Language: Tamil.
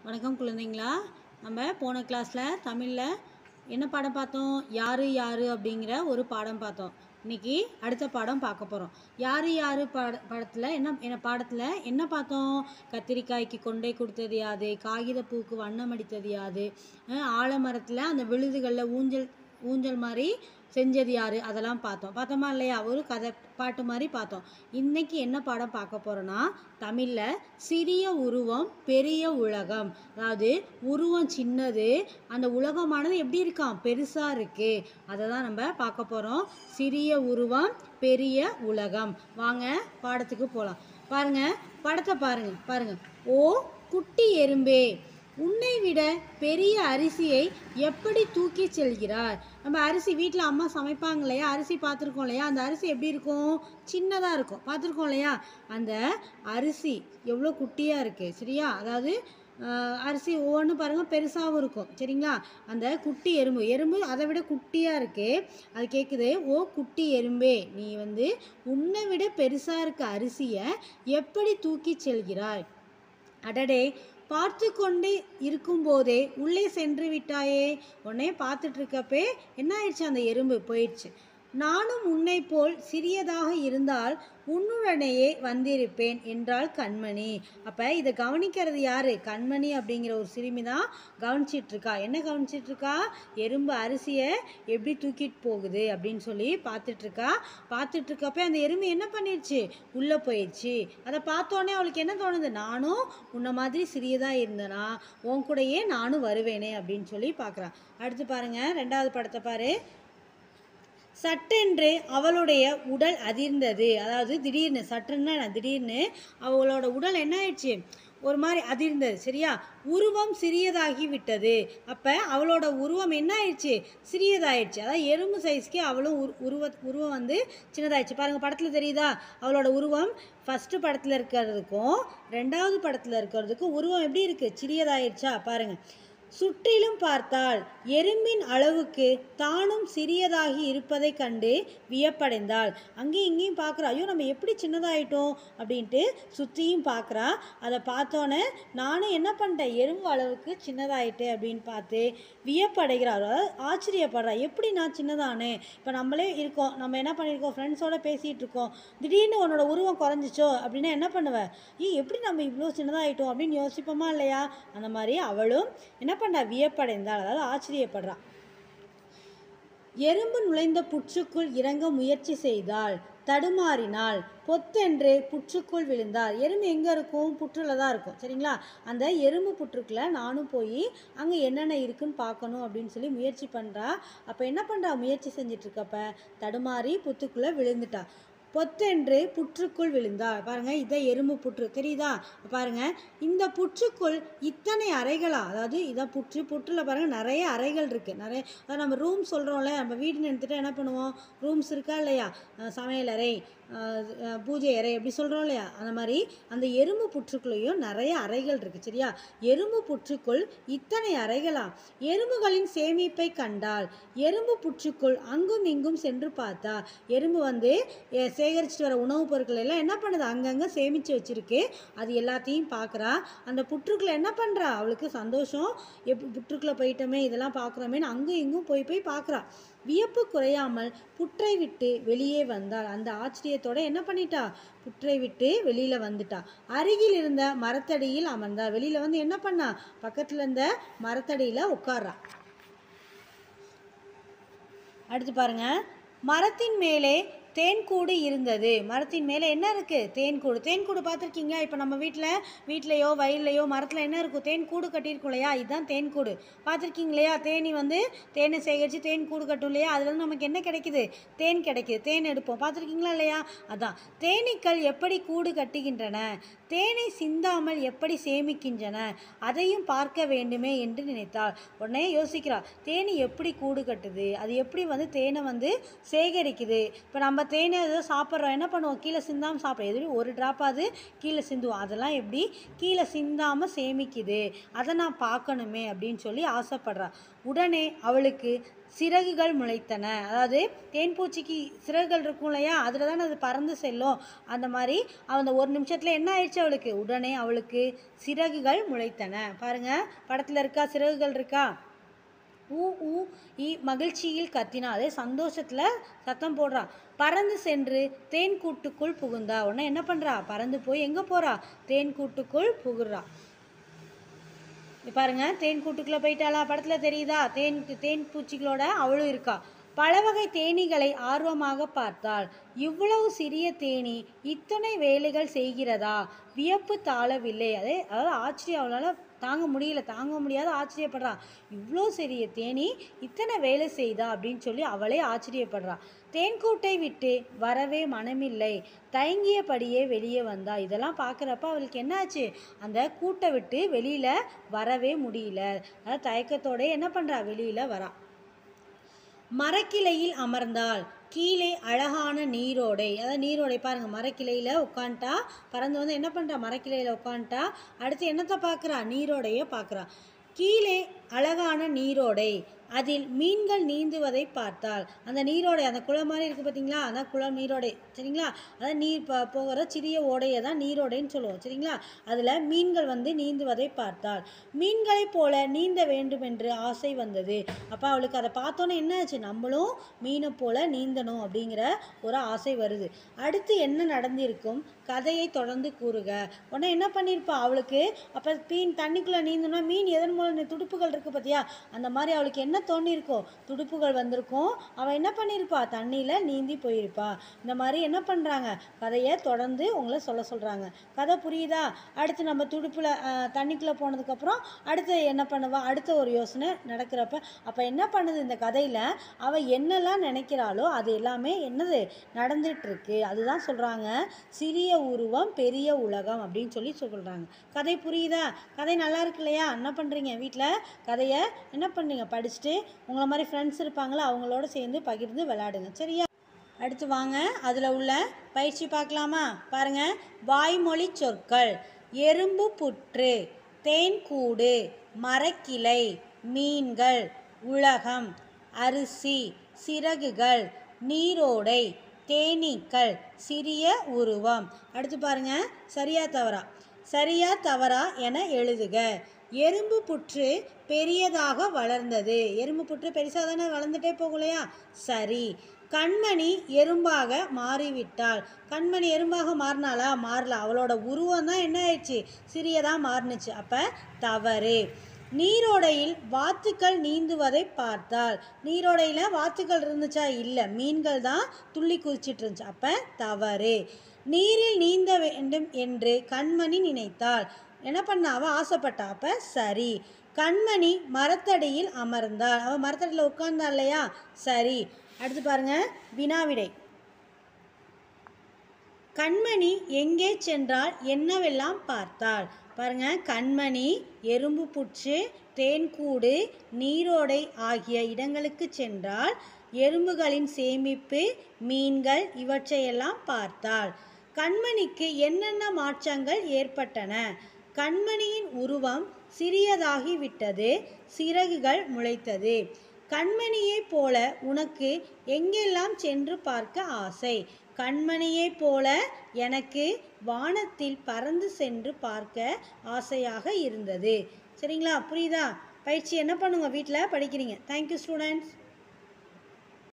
வணக்கம் குழந்தைங்களா நம்ம போன கிளாஸில் தமிழில் என்ன பாடம் பார்த்தோம் யாரு யாரு அப்படிங்கிற ஒரு பாடம் பார்த்தோம் இன்னைக்கு அடுத்த பாடம் பார்க்க போகிறோம் யாரு யாரு பாட படத்தில் என்ன என்ன பாடத்தில் என்ன பார்த்தோம் கத்திரிக்காய்க்கு கொண்டை கொடுத்தது யாது காகித பூக்கு வண்ணம் அடித்தது யாது அஹ் ஆலமரத்தில் அந்த விழுதுகளில் ஊஞ்சல் ஊஞ்சல் மாதிரி செஞ்சது யாரு அதெல்லாம் பார்த்தோம் பார்த்தோமா இல்லையா ஒரு கதை பாட்டு மாதிரி பார்த்தோம் இன்னைக்கு என்ன பாடம் பார்க்க போறோம்னா தமிழில் சிறிய உருவம் பெரிய உலகம் அதாவது உருவம் சின்னது அந்த உலகமானது எப்படி இருக்கான் பெருசா இருக்கு அதை தான் நம்ம பார்க்க போறோம் சிறிய உருவம் பெரிய உலகம் வாங்க பாடத்துக்கு போகலாம் பாருங்க படத்தை பாருங்க பாருங்க ஓ குட்டி எறும்பே உன்னை விட பெரிய அரிசியை எப்படி தூக்கி செல்கிறார் நம்ம அரிசி வீட்டில் அம்மா சமைப்பாங்க இல்லையா அரிசி பார்த்துருக்கோம் இல்லையா அந்த அரிசி எப்படி இருக்கும் சின்னதாக இருக்கும் பார்த்துருக்கோம் இல்லையா அந்த அரிசி எவ்வளோ குட்டியாக இருக்குது சரியா அதாவது ஆஹ், அரிசி ஒவ்வொன்றும் பாருங்கள் பெருசாகவும் இருக்கும் சரிங்களா அந்த குட்டி எறும்பு எறும்பு அதை விட குட்டியாக இருக்கு அது கேட்குது ஓ குட்டி எறும்பே நீ வந்து உன்னை விட பெருசாக இருக்க அரிசியை எப்படி தூக்கி செல்கிறாய் அடடே பார்த்து கொண்டு இருக்கும்போதே உள்ளே சென்று விட்டாயே உடனே பார்த்துட்டு இருக்கப்பே என்ன ஆயிடுச்சு அந்த எறும்பு போயிடுச்சு நானும் உன்னை போல் சிறியதாக இருந்தால் உன்னுடனேயே வந்திருப்பேன் என்றாள் கண்மணி அப்போ இதை கவனிக்கிறது யாரு கண்மணி அப்படிங்கிற ஒரு சிறுமி தான் கவனிச்சிட்டு இருக்கா என்ன கவனிச்சிட்டு இருக்கா எறும்பு அரிசியை எப்படி தூக்கிட்டு போகுது அப்படின்னு சொல்லி பார்த்துட்டு இருக்கா பார்த்துட்டு இருக்கப்ப அந்த எறும்பு என்ன பண்ணிடுச்சு உள்ளே போயிடுச்சு அதை பார்த்தோன்னே அவளுக்கு என்ன தோணுது நானும் உன்னை மாதிரி சிறியதாக இருந்தேனா உன் கூடயே நானும் வருவேனே அப்படின்னு சொல்லி பார்க்குறா அடுத்து பாருங்க ரெண்டாவது படத்தை பாரு சட்டென்று அவளுடைய உடல் அதிர்ந்தது அதாவது திடீர்னு சட்டுன்னா என்ன? திடீர்னு அவளோட உடல் என்ன ஆயிடுச்சு ஒரு மாதிரி அதிர்ந்தது சரியா உருவம் சிறியதாகி விட்டது அப்போ அவளோட உருவம் என்ன ஆயிடுச்சு சிறியதாயிடுச்சு அதாவது எறும்பு சைஸ்க்கே அவளும் உரு உருவ உருவம் வந்து சின்னதாயிடுச்சு பாருங்க படத்தில் தெரியுதா அவளோட உருவம் ஃபஸ்ட்டு படத்தில் இருக்கிறதுக்கும் ரெண்டாவது படத்தில் இருக்கிறதுக்கும் உருவம் எப்படி இருக்குது சிறியதாயிடுச்சா பாருங்க சுற்றிலும் பார்த்தால் எறும்பின் அளவுக்கு தானும் சிறியதாகி இருப்பதைக் கண்டு வியப்படைந்தாள் அங்கேயும் இங்கேயும் பார்க்குறா ஐயோ நம்ம எப்படி சின்னதாயிட்டோம் அப்படின்ட்டு சுற்றியும் பார்க்குறா அதை பார்த்தோன்னே நானும் என்ன பண்ணிட்டேன் எறும்பு அளவுக்கு சின்னதாயிட்டேன் அப்படின்னு பார்த்து வியப்படைகிறார் அதாவது ஆச்சரியப்படுறா எப்படி நான் சின்னதானே இப்போ நம்மளே இருக்கோம் நம்ம என்ன பண்ணியிருக்கோம் ஃப்ரெண்ட்ஸோட பேசிகிட்டு இருக்கோம் திடீர்னு உன்னோட உருவம் குறைஞ்சிச்சோ அப்படின்னா என்ன பண்ணுவேன் ஏ எப்படி நம்ம இவ்வளோ சின்னதாயிட்டோம் அப்படின்னு யோசிப்போமா இல்லையா அந்த மாதிரி அவளும் என்ன பண்ணா வியப்படைந்தாள் அதாவது ஆச்சரியப்படுறா எறும்பு நுழைந்த புற்றுக்குள் இறங்க முயற்சி செய்தாள் தடுமாறினாள் பொத்தென்று புற்றுக்குள் விழுந்தாள் எறும்பு எங்கே இருக்கும் புற்றுல தான் இருக்கும் சரிங்களா அந்த எறும்பு புற்றுக்குள்ள நானும் போய் அங்கே என்னென்ன இருக்குன்னு பார்க்கணும் அப்படின்னு சொல்லி முயற்சி பண்ணுறா அப்போ என்ன பண்ணுறா முயற்சி செஞ்சுட்டு இருக்கப்ப தடுமாறி புத்துக்குள்ளே விழுந்துட்டா பொத்தென்று புற்றுக்குள் விழுந்தாள் பாருங்க இதான் எறும்பு புற்று தெரியுதா பாருங்க இந்த புற்றுக்குள் இத்தனை அறைகளா அதாவது இதான் புற்று புற்றுல பாருங்க நிறைய அறைகள் இருக்கு நிறைய அதாவது நம்ம ரூம் சொல்றோம்ல நம்ம வீடுன்னு எடுத்துட்டு என்ன பண்ணுவோம் ரூம்ஸ் இருக்கா இல்லையா அஹ் சமையல் அறை அஹ் அஹ் பூஜை அறை அப்படி சொல்றோம் இல்லையா அந்த மாதிரி அந்த எறும்பு புற்றுக்குள்ளேயும் நிறைய அறைகள் இருக்கு சரியா எறும்பு புற்றுக்குள் இத்தனை அறைகளா எறும்புகளின் சேமிப்பை கண்டாள் எறும்பு புற்றுக்குள் அங்கும் இங்கும் சென்று பார்த்தா எறும்பு வந்து எ, சேகரிச்சுட்டு வர உணவுப் பொருட்கள் எல்லாம் என்ன பண்ணுது அங்கங்கே சேமித்து வச்சிருக்கு அது எல்லாத்தையும் பார்க்குறா அந்த புற்றுக்குள்ள என்ன பண்ணுறா அவளுக்கு சந்தோஷம் எப் புற்றுக்குள்ளே போயிட்டோமே இதெல்லாம் பார்க்குறோமேன்னு அங்கும் இங்கும் போய் போய் பார்க்குறா வியப்பு குறையாமல் புற்றை விட்டு வெளியே வந்தாள் அந்த ஆச்சரியத்தோட என்ன பண்ணிட்டா புற்றை விட்டு வெளியில வந்துட்டா அருகில் இருந்த மரத்தடியில் அமர்ந்தா வெளியில வந்து என்ன பண்ணா பக்கத்துல இருந்த மரத்தடியில உட்கார்றா அடுத்து பாருங்க மரத்தின் மேலே தேன்கூடு இருந்தது மரத்தின் மேலே என்ன இருக்கு தேன்கூடு தேன்கூடு பார்த்துருக்கீங்க இப்போ நம்ம வீட்டில் வீட்லேயோ வயல்லையோ மரத்தில் என்ன இருக்கும் தேன்கூடு கட்டியிருக்கும் இல்லையா இதுதான் தேன்கூடு பார்த்துருக்கீங்க இல்லையா தேனி வந்து தேனை சேகரித்து தேன் கூடு கட்டும் இல்லையா அதுலேருந்து நமக்கு என்ன கிடைக்குது தேன் கிடைக்குது தேன் எடுப்போம் பார்த்துருக்கீங்களா இல்லையா அதான் தேனீக்கள் எப்படி கூடு கட்டுகின்றன தேனை சிந்தாமல் எப்படி சேமிக்கின்றன அதையும் பார்க்க வேண்டுமே என்று நினைத்தாள் உடனே யோசிக்கிறா தேனி எப்படி கூடு கட்டுது அது எப்படி வந்து தேனை வந்து சேகரிக்குது இப்போ நம்ம தேனை ஏதோ சாப்பிட்றோம் என்ன பண்ணுவோம் கீழே சிந்தாமல் சாப்பிட்றோம் எதுவும் ஒரு ட்ராப்பாவது கீழே சிந்துவோம் அதெல்லாம் எப்படி கீழே சிந்தாமல் சேமிக்குது அதை நான் பார்க்கணுமே அப்படின்னு சொல்லி ஆசைப்படுறா உடனே அவளுக்கு சிறகுகள் முளைத்தன அதாவது தேன்பூச்சிக்கு சிறகுகள் இருக்கும் இல்லையா அதில் தானே அது பறந்து செல்லும் அந்த மாதிரி அந்த ஒரு நிமிஷத்தில் என்ன ஆயிடுச்சு அவளுக்கு உடனே அவளுக்கு சிறகுகள் முளைத்தன பாருங்க படத்தில் இருக்கா சிறகுகள் இருக்கா ஊ ஊ இ மகிழ்ச்சியில் கத்தினா அதே சந்தோஷத்தில் சத்தம் போடுறா பறந்து சென்று தேன் கூட்டுக்குள் புகுந்தா உடனே என்ன பண்ணுறா பறந்து போய் எங்கே போகிறா தேன் கூட்டுக்குள் புகுறா பாருங்க தேன் கூட்டுக்குள்ளே போயிட்டாளா படத்தில் தெரியுதா தேன் தேன் பூச்சிகளோட அவளும் இருக்கா பல வகை தேனீகளை ஆர்வமாக பார்த்தாள் இவ்வளவு சிறிய தேனி இத்தனை வேலைகள் செய்கிறதா வியப்பு தாழவில்லை அதே அதாவது ஆச்சரியம் அவளால் தாங்க முடியல தாங்க முடியாத ஆச்சரியப்படுறா இவ்வளோ சிறிய தேனி இத்தனை வேலை செய்தா அப்படின்னு சொல்லி அவளே ஆச்சரியப்படுறா தேன்கூட்டை விட்டு வரவே மனமில்லை தயங்கியபடியே வெளியே வந்தா இதெல்லாம் பார்க்குறப்ப அவளுக்கு என்னாச்சு அந்த கூட்டை விட்டு வெளியில் வரவே முடியல அதாவது தயக்கத்தோட என்ன பண்ணுறா வெளியில் வரா மரக்கிளையில் அமர்ந்தாள் கீழே அழகான நீரோடை அதாவது நீரோடை பாருங்க மரக்கிளையில் உட்காந்துட்டா பறந்து வந்து என்ன பண்ணுறா மரக்கிளையில் உட்காந்துட்டா அடுத்து என்னத்தை பார்க்குறா நீரோடையை பார்க்குறா கீழே அழகான நீரோடை அதில் மீன்கள் நீந்துவதை பார்த்தாள் அந்த நீரோடை அந்த குளம் மாதிரி இருக்குது பார்த்தீங்களா அதான் குளம் நீரோடை சரிங்களா அதான் நீர் ப போகிற சிறிய ஓடையை தான் நீரோடைன்னு சொல்லுவோம் சரிங்களா அதில் மீன்கள் வந்து நீந்துவதை பார்த்தாள் மீன்களைப் போல நீந்த வேண்டும் என்று ஆசை வந்தது அப்போ அவளுக்கு அதை பார்த்தோன்னே என்ன ஆச்சு நம்மளும் மீனை போல நீந்தணும் அப்படிங்கிற ஒரு ஆசை வருது அடுத்து என்ன நடந்திருக்கும் கதையை தொடர்ந்து கூறுக உடனே என்ன பண்ணியிருப்பா அவளுக்கு அப்போ மீன் தண்ணிக்குள்ளே நீந்தணும்னா மீன் எதன் மூலம் துடுப்புகள் இருக்குது பார்த்தியா அந்த மாதிரி அவளுக்கு என்ன தோணியிருக்கோ துடுப்புகள் வந்திருக்கும் அவள் என்ன பண்ணியிருப்பா தண்ணியில் நீந்தி போயிருப்பா இந்த மாதிரி என்ன பண்ணுறாங்க கதையை தொடர்ந்து உங்களை சொல்ல சொல்கிறாங்க கதை புரியுதா அடுத்து நம்ம துடுப்பில் தண்ணிக்குள்ளே போனதுக்கப்புறம் அடுத்து என்ன பண்ணுவா அடுத்த ஒரு யோசனை நடக்கிறப்ப அப்போ என்ன பண்ணுது இந்த கதையில் அவள் என்னெல்லாம் நினைக்கிறாளோ அது எல்லாமே என்னது நடந்துட்டு இருக்கு அதுதான் சொல்கிறாங்க சிறிய உருவம் பெரிய உலகம் அப்படின்னு சொல்லி சொல்கிறாங்க கதை புரியுதா கதை நல்லா இருக்கு இல்லையா என்ன பண்ணுறீங்க வீட்டில் கதையை என்ன பண்ணுறீங்க படிச்சுட்டு உங்களை மாதிரி ஃப்ரெண்ட்ஸ் இருப்பாங்களா அவங்களோட சேர்ந்து பகிர்ந்து விளையாடுங்க சரியா அடுத்து வாங்க அதில் உள்ள பயிற்சி பார்க்கலாமா பாருங்க வாய்மொழி சொற்கள் எறும்பு புற்று தேன்கூடு மரக்கிளை மீன்கள் உலகம் அரிசி சிறகுகள் நீரோடை தேனீக்கள் சிறிய உருவம் அடுத்து பாருங்க சரியா தவறா சரியா தவறா என எழுதுக எறும்பு புற்று பெரியதாக வளர்ந்தது எறும்பு புற்று பெருசாக தானே வளர்ந்துட்டே போகும் இல்லையா சரி கண்மணி எறும்பாக மாறிவிட்டாள் கண்மணி எறும்பாக மாறினாளா மாறல அவளோட உருவம் தான் என்ன ஆயிடுச்சு சிறியதாக மாறுனுச்சு அப்போ தவறு நீரோடையில் வாத்துக்கள் நீந்துவதை பார்த்தாள் நீரோடையில் வாத்துக்கள் இருந்துச்சா இல்லை மீன்கள் தான் துள்ளி குதிச்சிட்டு இருந்துச்சு அப்போ தவறு நீரில் நீந்த வேண்டும் என்று கண்மணி நினைத்தாள் என்ன பண்ணா அவ ஆசைப்பட்டா அப்ப சரி கண்மணி மரத்தடியில் அமர்ந்தாள் அவ மரத்தடியில் உட்கார்ந்தா இல்லையா சரி அடுத்து பாருங்க வினாவிடை கண்மணி எங்கே சென்றால் என்னவெல்லாம் பார்த்தாள் பாருங்க கண்மணி எறும்பு புற்று தேன்கூடு நீரோடை ஆகிய இடங்களுக்கு சென்றால் எறும்புகளின் சேமிப்பு மீன்கள் இவற்றையெல்லாம் பார்த்தாள் கண்மணிக்கு என்னென்ன மாற்றங்கள் ஏற்பட்டன கண்மணியின் உருவம் சிறியதாகிவிட்டது சிறகுகள் முளைத்தது கண்மணியைப் போல உனக்கு எங்கெல்லாம் சென்று பார்க்க ஆசை கண்மணியைப் போல எனக்கு வானத்தில் பறந்து சென்று பார்க்க ஆசையாக இருந்தது சரிங்களா புரியுதா பயிற்சி என்ன பண்ணுங்க வீட்டில் படிக்கிறீங்க தேங்க்யூ ஸ்டூடெண்ட்ஸ்